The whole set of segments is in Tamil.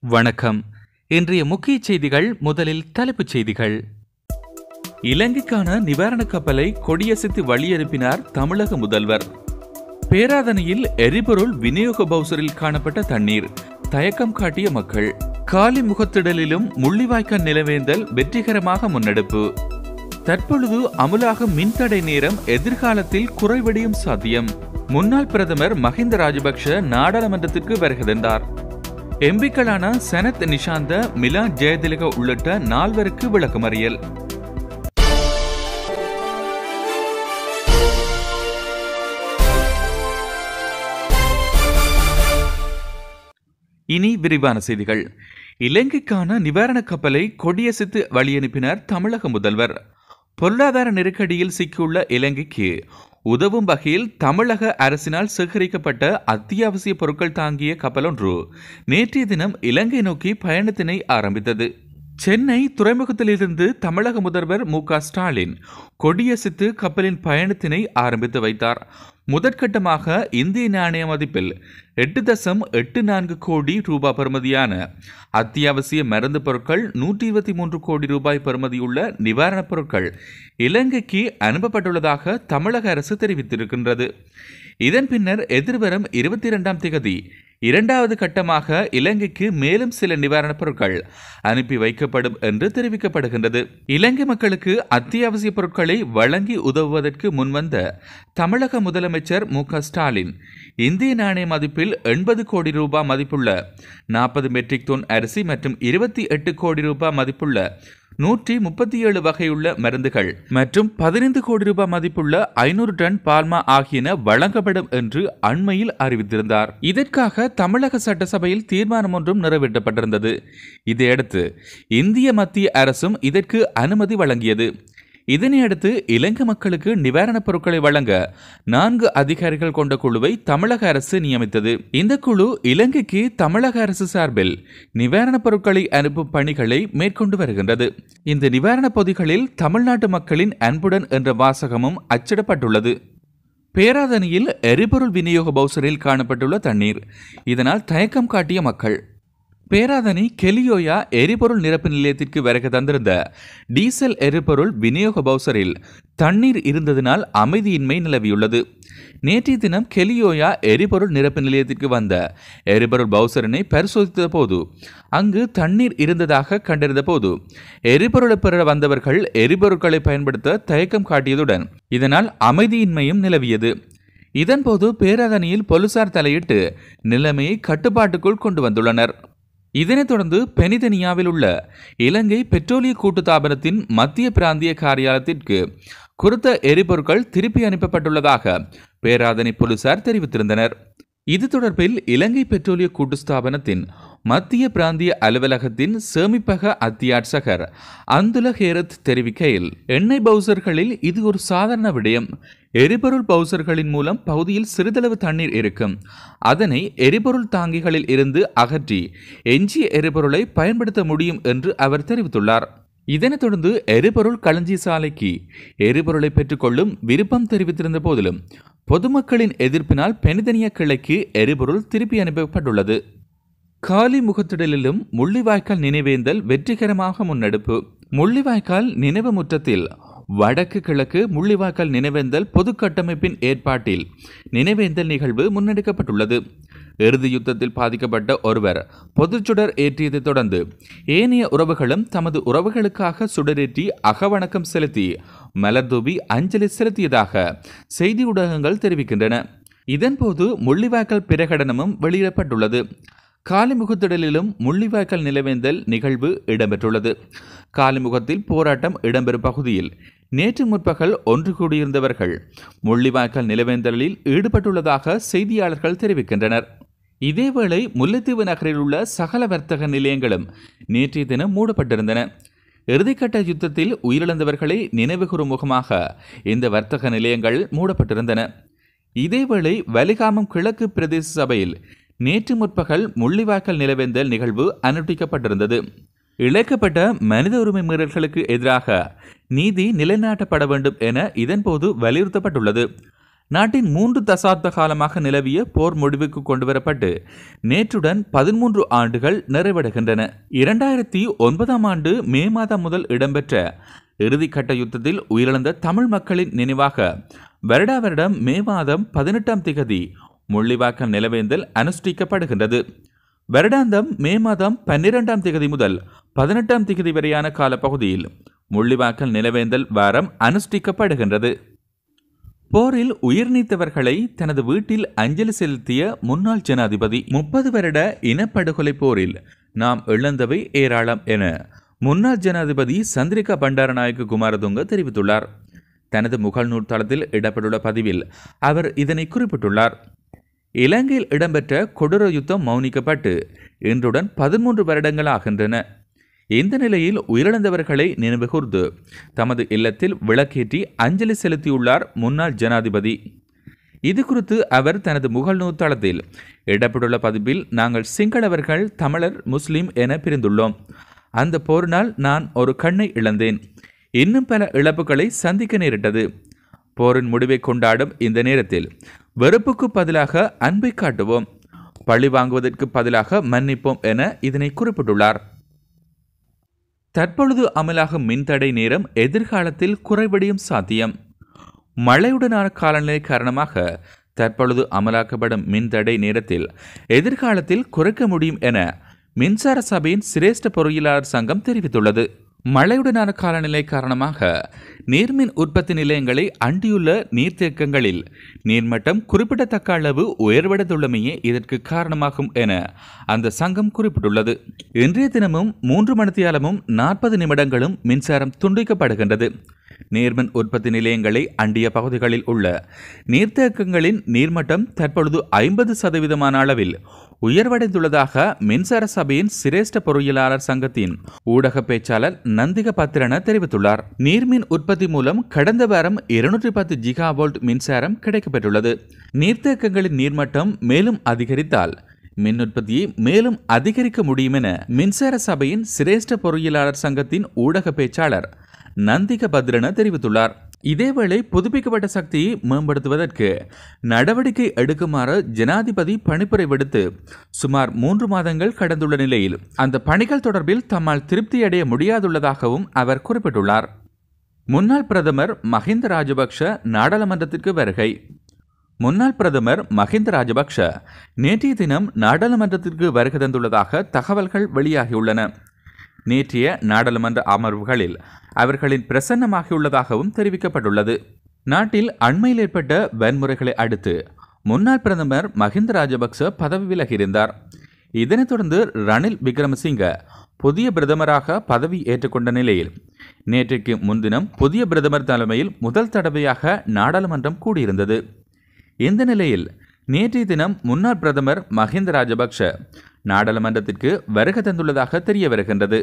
வணக்கம் இன்றைய முக்கிய செய்திகள் முதலில் தலைப்புச் செய்திகள் இலங்கைக்கான நிவாரணக் கப்பலை கொடியசைத்து வழியனுப்பினார் தமிழக முதல்வர் பேராதனையில் எரிபொருள் விநியோக பவுசரில் காணப்பட்ட தண்ணீர் தயக்கம் காட்டிய மக்கள் காலி முகத்திடலிலும் முள்ளிவாய்க்கால் நிலவேந்தல் வெற்றிகரமாக முன்னெடுப்பு தற்பொழுது அமுலாகும் மின்தடை நேரம் எதிர்காலத்தில் குறைவடையும் சாத்தியம் முன்னாள் பிரதமர் மஹிந்த ராஜபக்ஷ நாடாளுமன்றத்திற்கு வருகை தந்தார் எம்பிக்களான சனத் நிஷாந்த மிலா ஜெயதிலக உள்ளிட்ட நால்வருக்கு விளக்கமறியல் இனி விரிவான செய்திகள் இலங்கைக்கான நிவாரணக் கப்பலை கொடியசைத்து வழியனுப்பினார் தமிழக முதல்வர் பொருளாதார நெருக்கடியில் சிக்கியுள்ள இலங்கைக்கு உதவும் வகையில் தமிழக அரசினால் சேகரிக்கப்பட்ட அத்தியாவசிய பொருட்கள் தாங்கிய கப்பலொன்று நேற்றைய தினம் இலங்கை நோக்கி பயணத்தினை ஆரம்பித்தது சென்னை துறைமுகத்திலிருந்து தமிழக முதல்வர் மு க ஸ்டாலின் கொடியசைத்து கப்பலின் பயணத்தினை ஆரம்பித்து வைத்தார் முதற்கட்டமாக இந்திய நாணய மதிப்பில் எட்டு தசம் எட்டு நான்கு கோடி ரூபாய் பெறுமதியான அத்தியாவசிய மருந்து பொருட்கள் நூற்றி இருபத்தி மூன்று கோடி ரூபாய் பெறுமதியுள்ள நிவாரணப் பொருட்கள் இலங்கைக்கு அனுப்பப்பட்டுள்ளதாக தமிழக அரசு தெரிவித்திருக்கின்றது இதன் பின்னர் எதிர்வரும் இருபத்தி இரண்டாம் திகதி இரண்டாவது கட்டமாக இலங்கைக்கு மேலும் சில நிவாரணப் பொருட்கள் அனுப்பி வைக்கப்படும் என்று தெரிவிக்கப்படுகின்றது இலங்கை மக்களுக்கு அத்தியாவசிய பொருட்களை வழங்கி உதவுவதற்கு முன்வந்த தமிழக முதலமைச்சர் மு க ஸ்டாலின் இந்திய நாணய மதிப்பில் எண்பது கோடி ரூபாய் மதிப்புள்ள நாற்பது மெட்ரிக் டன் அரிசி மற்றும் இருபத்தி எட்டு கோடி ரூபாய் மதிப்புள்ள நூற்றி முப்பத்தி ஏழு வகையுள்ள மருந்துகள் மற்றும் பதினைந்து கோடி ரூபாய் மதிப்புள்ள ஐநூறு டன் பால்மா ஆகியன வழங்கப்படும் என்று அண்மையில் அறிவித்திருந்தார் இதற்காக தமிழக சட்டசபையில் தீர்மானம் ஒன்றும் நிறைவேற்றப்பட்டிருந்தது இதையடுத்து இந்திய மத்திய அரசும் இதற்கு அனுமதி வழங்கியது இதனையடுத்து இலங்கை மக்களுக்கு நிவாரணப் பொருட்களை வழங்க நான்கு அதிகாரிகள் கொண்ட குழுவை தமிழக அரசு நியமித்தது இந்த குழு இலங்கைக்கு தமிழக அரசு சார்பில் நிவாரணப் பொருட்களை அனுப்பும் பணிகளை மேற்கொண்டு வருகின்றது இந்த நிவாரணப் பொதிகளில் தமிழ்நாட்டு மக்களின் அன்புடன் என்ற வாசகமும் அச்சிடப்பட்டுள்ளது பேராதனையில் எரிபொருள் விநியோக பவுசரில் காணப்பட்டுள்ள தண்ணீர் இதனால் தயக்கம் காட்டிய மக்கள் பேராதனி கெலியோயா எரிபொருள் நிரப்பு நிலையத்திற்கு வருகை தந்திருந்த டீசல் எரிபொருள் விநியோக பவுசரில் தண்ணீர் இருந்ததினால் அமைதியின்மை நிலவியுள்ளது நேற்றைய தினம் கெலியோயா எரிபொருள் நிரப்பு நிலையத்திற்கு வந்த எரிபொருள் பவுசரினை பரிசோதித்த போது அங்கு தண்ணீர் இருந்ததாக கண்டறிந்த போது எரிபொருளை பெற வந்தவர்கள் எரிபொருட்களை பயன்படுத்த தயக்கம் காட்டியதுடன் இதனால் அமைதியின்மையும் நிலவியது இதன்போது பேராதனையில் போலீசார் தலையிட்டு நிலைமையை கட்டுப்பாட்டுக்குள் கொண்டு வந்துள்ளனர் இதனைத் தொடர்ந்து பெனிதனியாவில் உள்ள இலங்கை பெட்ரோலிய கூட்டுத்தாபனத்தின் மத்திய பிராந்திய காரியாலயத்திற்கு குறித்த எரிபொருட்கள் திருப்பி அனுப்பப்பட்டுள்ளதாக பேராதனை போலீசார் தெரிவித்திருந்தனர் இது தொடர்பில் இலங்கை பெட்ரோலிய கூட்டு ஸ்தாபனத்தின் மத்திய பிராந்திய அலுவலகத்தின் சேமிப்பக அத்தியாட்சகர் அந்துல ஹேரத் தெரிவிக்கையில் எண்ணெய் பவுசர்களில் இது ஒரு சாதாரண விடயம் எரிபொருள் பவுசர்களின் மூலம் பகுதியில் சிறிதளவு தண்ணீர் இருக்கும் அதனை எரிபொருள் தாங்கிகளில் இருந்து அகற்றி எஞ்சிய எரிபொருளை பயன்படுத்த முடியும் என்று அவர் தெரிவித்துள்ளார் இதனைத் தொடர்ந்து எரிபொருள் களஞ்சி சாலைக்கு எரிபொருளை பெற்றுக்கொள்ளும் விருப்பம் தெரிவித்திருந்த போதிலும் பொதுமக்களின் எதிர்ப்பினால் பெனிதனிய கிளைக்கு எரிபொருள் திருப்பி அனுப்பப்பட்டுள்ளது காலி முகத்திடலிலும் முள்ளிவாய்க்கால் நினைவேந்தல் வெற்றிகரமாக முன்னெடுப்பு முள்ளிவாய்க்கால் நினைவு முற்றத்தில் வடக்கு கிழக்கு முள்ளிவாய்க்கால் நினைவேந்தல் பொது கட்டமைப்பின் ஏற்பாட்டில் நினைவேந்தல் நிகழ்வு முன்னெடுக்கப்பட்டுள்ளது இறுதி யுத்தத்தில் பாதிக்கப்பட்ட ஒருவர் பொதுச்சுடர் ஏற்றியதைத் தொடர்ந்து ஏனைய உறவுகளும் தமது உறவுகளுக்காக சுடரேற்றி அகவணக்கம் செலுத்தி மலர்தூவி அஞ்சலி செலுத்தியதாக செய்தி ஊடகங்கள் தெரிவிக்கின்றன இதன்போது முள்ளிவாய்க்கால் பிரகடனமும் வெளியிடப்பட்டுள்ளது காலிமுகத்திடலிலும் முள்ளிவாய்க்கால் நிலவேந்தல் நிகழ்வு இடம்பெற்றுள்ளது காலிமுகத்தில் போராட்டம் இடம்பெறும் பகுதியில் நேற்று முற்பகல் ஒன்று கூடியிருந்தவர்கள் முள்ளிவாய்க்கால் நிலவேந்தலில் ஈடுபட்டுள்ளதாக செய்தியாளர்கள் தெரிவிக்கின்றனர் இதேவேளை முல்லைத்தீவு நகரில் உள்ள சகல வர்த்தக நிலையங்களும் நேற்றைய தினம் மூடப்பட்டிருந்தன இறுதிக்கட்ட யுத்தத்தில் உயிரிழந்தவர்களை நினைவுகூரும் முகமாக இந்த வர்த்தக நிலையங்கள் மூடப்பட்டிருந்தன இதேவேளை வலிகாமம் கிழக்கு பிரதேச சபையில் நேற்று முற்பகல் முள்ளிவாய்க்கால் நிலவேந்தல் நிகழ்வு அனுஷ்டிக்கப்பட்டிருந்தது இழைக்கப்பட்ட மனித உரிமை மீறல்களுக்கு எதிராக நீதி நிலைநாட்டப்பட வேண்டும் என இதன்போது வலியுறுத்தப்பட்டுள்ளது நாட்டின் மூன்று தசாப்த காலமாக நிலவிய போர் முடிவுக்கு கொண்டுவரப்பட்டு நேற்றுடன் பதிமூன்று ஆண்டுகள் நிறைவடைகின்றன இரண்டாயிரத்தி ஒன்பதாம் ஆண்டு மே மாதம் முதல் இடம்பெற்ற இறுதிக்கட்ட யுத்தத்தில் உயிரிழந்த தமிழ் மக்களின் நினைவாக வருடா வருடம் மே மாதம் பதினெட்டாம் திகதி முள்ளிவாக்கம் நிலவேந்தல் அனுஷ்டிக்கப்படுகின்றது வருடாந்தம் மே மாதம் பன்னிரெண்டாம் திகதி முதல் பதினெட்டாம் திகதி வரையான காலப்பகுதியில் முள்ளிவாக்கல் நிலவேந்தல் வாரம் அனுஷ்டிக்கப்படுகின்றது போரில் உயிர் நீத்தவர்களை தனது வீட்டில் அஞ்சலி செலுத்திய முன்னாள் ஜனாதிபதி முப்பது வருட இனப்படுகொலை போரில் நாம் இழந்தவை ஏராளம் என முன்னாள் ஜனாதிபதி சந்திரிகா பண்டாரநாயக்க குமாரதுங்க தெரிவித்துள்ளார் தனது முகநூல் தளத்தில் இடப்பட்டுள்ள பதிவில் அவர் இதனை குறிப்பிட்டுள்ளார் இலங்கையில் இடம்பெற்ற கொடூர யுத்தம் மௌனிக்கப்பட்டு இன்றுடன் பதிமூன்று வருடங்கள் ஆகின்றன இந்த நிலையில் உயிரிழந்தவர்களை நினைவுகூர்ந்து தமது இல்லத்தில் விளக்கேற்றி அஞ்சலி செலுத்தியுள்ளார் முன்னாள் ஜனாதிபதி இது குறித்து அவர் தனது முகநூல் தளத்தில் இடப்பட்டுள்ள பதிவில் நாங்கள் சிங்களவர்கள் தமிழர் முஸ்லிம் என பிரிந்துள்ளோம் அந்த போரினால் நான் ஒரு கண்ணை இழந்தேன் இன்னும் பல இழப்புகளை சந்திக்க நேரிட்டது போரின் முடிவை கொண்டாடும் இந்த நேரத்தில் வெறுப்புக்கு பதிலாக அன்பை காட்டுவோம் பழி வாங்குவதற்கு பதிலாக மன்னிப்போம் என இதனை குறிப்பிட்டுள்ளார் தற்பொழுது அமலாகும் மின்தடை நேரம் எதிர்காலத்தில் குறைவடையும் சாத்தியம் மழையுடனான காலநிலை காரணமாக தற்பொழுது அமலாக்கப்படும் மின்தடை நேரத்தில் எதிர்காலத்தில் குறைக்க முடியும் என மின்சார சபையின் சிரேஷ்ட பொறியியலாளர் சங்கம் தெரிவித்துள்ளது மழையுடனான காலநிலை காரணமாக நீர்மின் உற்பத்தி நிலையங்களை அண்டியுள்ள நீர்த்தேக்கங்களில் நீர்மட்டம் குறிப்பிடத்தக்க அளவு உயர்வடைந்துள்ளமையே இதற்கு காரணமாகும் என அந்த சங்கம் குறிப்பிட்டுள்ளது இன்றைய தினமும் மூன்று மணித்தியாலமும் நாற்பது நிமிடங்களும் மின்சாரம் துண்டிக்கப்படுகின்றது நீர்மின் உற்பத்தி நிலையங்களை அண்டிய பகுதிகளில் உள்ள நீர்த்தேக்கங்களின் நீர்மட்டம் தற்பொழுது ஐம்பது சதவீதமான அளவில் உயர்வடைந்துள்ளதாக மின்சார சபையின் சிரேஷ்ட பொறியியலாளர் சங்கத்தின் ஊடக பேச்சாளர் நந்திக பத்திரன தெரிவித்துள்ளார் நீர்மின் உற்பத்தி மூலம் கடந்த வாரம் இருநூற்றி பத்து ஜிகா வோல்ட் மின்சாரம் கிடைக்கப்பெற்றுள்ளது நீர்த்தேக்கங்களின் நீர்மட்டம் மேலும் அதிகரித்தால் மின் உற்பத்தியை மேலும் அதிகரிக்க முடியும் என மின்சார சபையின் சிரேஷ்ட பொறியியலாளர் சங்கத்தின் ஊடக பேச்சாளர் நந்திக பத்ரன தெரிவித்துள்ளார் இதேவேளை புதுப்பிக்கப்பட்ட சக்தியை மேம்படுத்துவதற்கு நடவடிக்கை எடுக்குமாறு ஜனாதிபதி பணிப்புரை விடுத்து சுமார் மூன்று மாதங்கள் கடந்துள்ள நிலையில் அந்த பணிகள் தொடர்பில் தம்மால் திருப்தியடைய முடியாதுள்ளதாகவும் அவர் குறிப்பிட்டுள்ளார் முன்னாள் பிரதமர் மஹிந்த ராஜபக்ஷ நாடாளுமன்றத்திற்கு வருகை முன்னாள் பிரதமர் மஹிந்த ராஜபக்ஷ நேற்றைய தினம் நாடாளுமன்றத்திற்கு வருகை தந்துள்ளதாக தகவல்கள் வெளியாகியுள்ளன நேற்றைய நாடாளுமன்ற அமர்வுகளில் அவர்களின் பிரசன்னமாகியுள்ளதாகவும் தெரிவிக்கப்பட்டுள்ளது நாட்டில் அண்மையில் ஏற்பட்ட வன்முறைகளை அடுத்து முன்னாள் பிரதமர் மஹிந்த ராஜபக்ச பதவி விலகியிருந்தார் இதனைத் தொடர்ந்து ரணில் விக்ரமசிங்க புதிய பிரதமராக பதவி ஏற்றுக்கொண்ட நிலையில் நேற்றைக்கு முன்தினம் புதிய பிரதமர் தலைமையில் முதல் தடவையாக நாடாளுமன்றம் கூடியிருந்தது இந்த நிலையில் நேற்றைய தினம் முன்னாள் பிரதமர் மஹிந்த ராஜபக்ஷ நாடாளுமன்றத்திற்கு வருகை தந்துள்ளதாக தெரிய வருகின்றது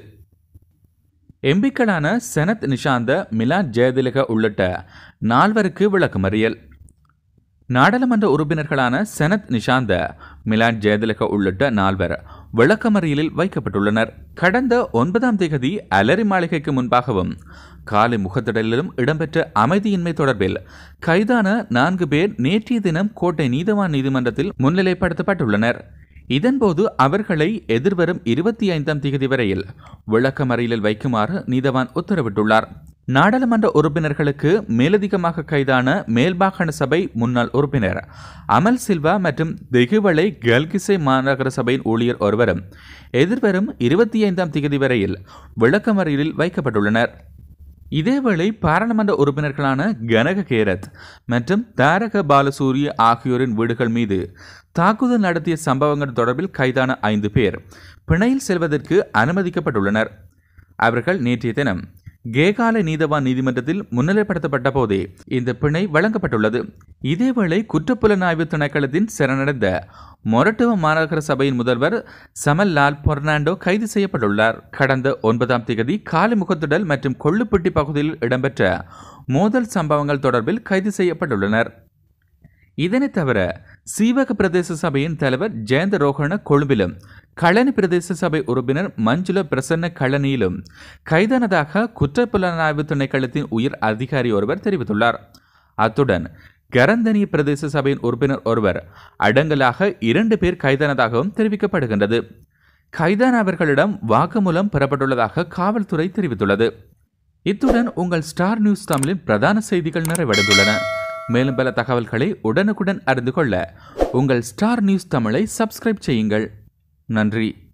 எம்பிக்களான செனத் நிஷாந்த மிலான் ஜெயதிலக உள்ளிட்ட நால்வருக்கு விளக்கமறியல் நாடாளுமன்ற உறுப்பினர்களான செனத் நிஷாந்த மிலான் ஜெயதிலக உள்ளிட்ட நால்வர் விளக்கமறியலில் வைக்கப்பட்டுள்ளனர் கடந்த ஒன்பதாம் தேதி அலரி மாளிகைக்கு முன்பாகவும் காலை முகத்திடலிலும் இடம்பெற்ற அமைதியின்மை தொடர்பில் கைதான நான்கு பேர் நேற்றைய தினம் கோட்டை நீதவான் நீதிமன்றத்தில் முன்னிலைப்படுத்தப்பட்டுள்ளனர் இதன்போது அவர்களை எதிர்வரும் இருபத்தி ஐந்தாம் தேதி வரையில் விளக்கமறியலில் வைக்குமாறு நீதவான் உத்தரவிட்டுள்ளார் நாடாளுமன்ற உறுப்பினர்களுக்கு மேலதிகமாக கைதான மேல்மாகாண சபை முன்னாள் உறுப்பினர் அமல் சில்வா மற்றும் திகுவளை கல்கிசை மாநகர சபையின் ஊழியர் ஒருவரும் எதிர்வரும் இருபத்தி ஐந்தாம் தேதி வரையில் விளக்கமறியலில் வைக்கப்பட்டுள்ளனர் இதேவேளை பாராளுமன்ற உறுப்பினர்களான கனக கேரத் மற்றும் தாரக பாலசூரிய ஆகியோரின் வீடுகள் மீது தாக்குதல் நடத்திய சம்பவங்கள் தொடர்பில் கைதான ஐந்து பேர் பிணையில் செல்வதற்கு அனுமதிக்கப்பட்டுள்ளனர் அவர்கள் நேற்றைய தினம் கேகால நீதவான் நீதிமன்றத்தில் முன்னிலைப்படுத்தப்பட்ட போதே இந்த பிணை வழங்கப்பட்டுள்ளது இதேவேளை குற்றப்புலனாய்வு திணைக்களத்தின் சரணடைந்த மொரட்டுவ மாநகர சபையின் முதல்வர் சமல் லால் பொர்னாண்டோ கைது செய்யப்பட்டுள்ளார் கடந்த ஒன்பதாம் தேதி காலை முகத்துடல் மற்றும் கொள்ளுப்பட்டி பகுதியில் இடம்பெற்ற மோதல் சம்பவங்கள் தொடர்பில் கைது செய்யப்பட்டுள்ளனர் இதனைத் தவிர சீவக பிரதேச சபையின் தலைவர் ஜெயந்த ரோஹண கொழும்பிலும் களனி பிரதேச சபை உறுப்பினர் மஞ்சுள பிரசன்ன களனியிலும் கைதானதாக குற்றப்புலனாய்வு திணைக்களத்தின் உயர் அதிகாரி ஒருவர் தெரிவித்துள்ளார் அத்துடன் கரந்தனி பிரதேச சபையின் உறுப்பினர் ஒருவர் அடங்கலாக இரண்டு பேர் கைதானதாகவும் தெரிவிக்கப்படுகின்றது கைதானவர்களிடம் வாக்குமூலம் பெறப்பட்டுள்ளதாக காவல்துறை தெரிவித்துள்ளது இத்துடன் உங்கள் ஸ்டார் நியூஸ் தமிழின் பிரதான செய்திகள் நிறைவடைந்துள்ளன மேலும் பல தகவல்களை உடனுக்குடன் அறிந்து கொள்ள உங்கள் ஸ்டார் நியூஸ் தமிழை சப்ஸ்கிரைப் செய்யுங்கள் நன்றி